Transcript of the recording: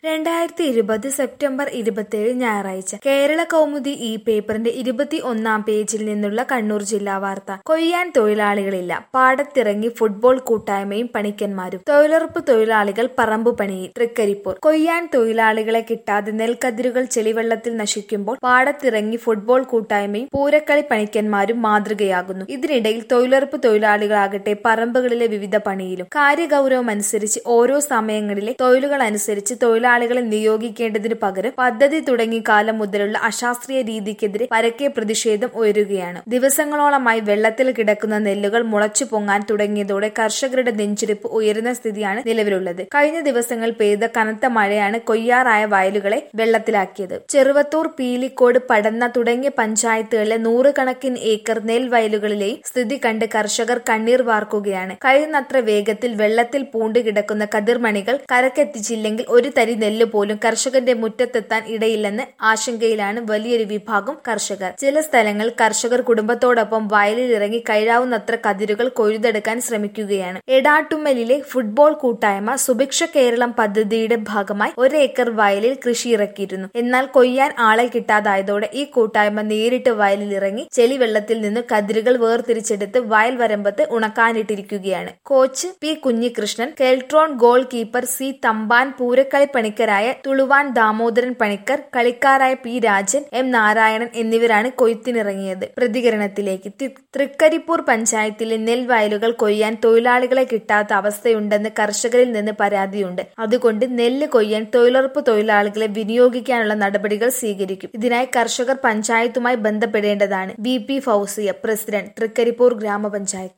രണ്ടായിരത്തി ഇരുപത് സെപ്റ്റംബർ ഇരുപത്തിയേഴ് ഞായറാഴ്ച കേരള കൗമുദി ഈ പേപ്പറിന്റെ ഇരുപത്തി ഒന്നാം പേജിൽ നിന്നുള്ള കണ്ണൂർ ജില്ലാ വാർത്ത കൊയ്യാൻ തൊഴിലാളികളില്ല പാടത്തിറങ്ങി ഫുട്ബോൾ കൂട്ടായ്മയും പണിക്കന്മാരും തൊഴിലുറപ്പ് തൊഴിലാളികൾ പറമ്പു പണിയിൽ തൃക്കരിപ്പൂർ കൊയ്യാൻ തൊഴിലാളികളെ കിട്ടാതെ നെൽക്കതിരുകൾ ചെളിവെള്ളത്തിൽ നശിക്കുമ്പോൾ പാടത്തിറങ്ങി ഫുട്ബോൾ കൂട്ടായ്മയും പൂരക്കളി പണിക്കന്മാരും മാതൃകയാകുന്നു ഇതിനിടയിൽ തൊഴിലുറപ്പ് തൊഴിലാളികളാകട്ടെ പറമ്പുകളിലെ വിവിധ പണിയിലും കാര്യഗൗരവം അനുസരിച്ച് ഓരോ സമയങ്ങളിലെ തൊഴിലുകൾ അനുസരിച്ച് തൊഴിലാളികളെ നിയോഗിക്കേണ്ടതിനു പകരം പദ്ധതി തുടങ്ങിയ കാലം മുതലുള്ള അശാസ്ത്രീയ രീതിക്കെതിരെ പരക്കെ പ്രതിഷേധം ഉയരുകയാണ് ദിവസങ്ങളോളമായി വെള്ളത്തിൽ കിടക്കുന്ന നെല്ലുകൾ മുളച്ചു പൊങ്ങാൻ തുടങ്ങിയതോടെ കർഷകരുടെ നെഞ്ചിരിപ്പ് ഉയരുന്ന സ്ഥിതിയാണ് നിലവിലുള്ളത് കഴിഞ്ഞ ദിവസങ്ങൾ പെയ്ത കനത്ത മഴയാണ് കൊയ്യാറായ വയലുകളെ വെള്ളത്തിലാക്കിയത് ചെറുവത്തൂർ പീലിക്കോട് പടന്ന തുടങ്ങിയ പഞ്ചായത്തുകളിലെ നൂറുകണക്കിന് ഏക്കർ നെൽവയലുകളിലെയും സ്ഥിതി കണ്ട് കർഷകർ കണ്ണീർ വാർക്കുകയാണ് കഴിയുന്നത്ര വേഗത്തിൽ വെള്ളത്തിൽ പൂണ്ടുകിടക്കുന്ന കതിർമണികൾ കരക്കെത്തിച്ചില്ലെങ്കിൽ ഒരു തരി നെല്ല് പോലും കർഷകന്റെ മുറ്റത്തെത്താൻ ഇടയില്ലെന്ന് ആശങ്കയിലാണ് വലിയൊരു വിഭാഗം കർഷകർ ചില സ്ഥലങ്ങളിൽ കർഷകർ കുടുംബത്തോടൊപ്പം വയലിൽ ഇറങ്ങി കഴിയാവുന്നത്ര കതിരുകൾ കൊയ്തെടുക്കാൻ ശ്രമിക്കുകയാണ് എടാട്ടുമ്മലിലെ ഫുട്ബോൾ കൂട്ടായ്മ സുഭിക്ഷ കേരളം പദ്ധതിയുടെ ഭാഗമായി ഒരേക്കർ വയലിൽ കൃഷി ഇറക്കിയിരുന്നു എന്നാൽ കൊയ്യാൻ ആളെ കിട്ടാതായതോടെ ഈ കൂട്ടായ്മ നേരിട്ട് വയലിൽ ഇറങ്ങി ചെളിവെള്ളത്തിൽ നിന്ന് കതിരുകൾ വേർതിരിച്ചെടുത്ത് വയൽ വരമ്പത്ത് ഉണക്കാനിട്ടിരിക്കുകയാണ് coach P Kunhikrishnan Keltron goal keeper C Thampan Poorakkali പണിക്കരായ തുളുവാൻ ദാമോദരൻ പണിക്കർ കളിക്കാരായ പി രാജൻ എം നാരായണൻ എന്നിവരാണ് കൊയ്ത്തിനിറങ്ങിയത് പ്രതികരണത്തിലേക്ക് തൃക്കരിപ്പൂർ പഞ്ചായത്തിലെ നെൽവയലുകൾ കൊയ്യാൻ തൊഴിലാളികളെ കിട്ടാത്ത അവസ്ഥയുണ്ടെന്ന് കർഷകരിൽ നിന്ന് പരാതിയുണ്ട് അതുകൊണ്ട് നെല്ല് കൊയ്യാൻ തൊഴിലുറപ്പ് തൊഴിലാളികളെ വിനിയോഗിക്കാനുള്ള നടപടികൾ സ്വീകരിക്കും ഇതിനായി കർഷകർ പഞ്ചായത്തുമായി ബന്ധപ്പെടേണ്ടതാണ് V P Fousiya president Thrikaripur ഗ്രാമപഞ്ചായത്ത്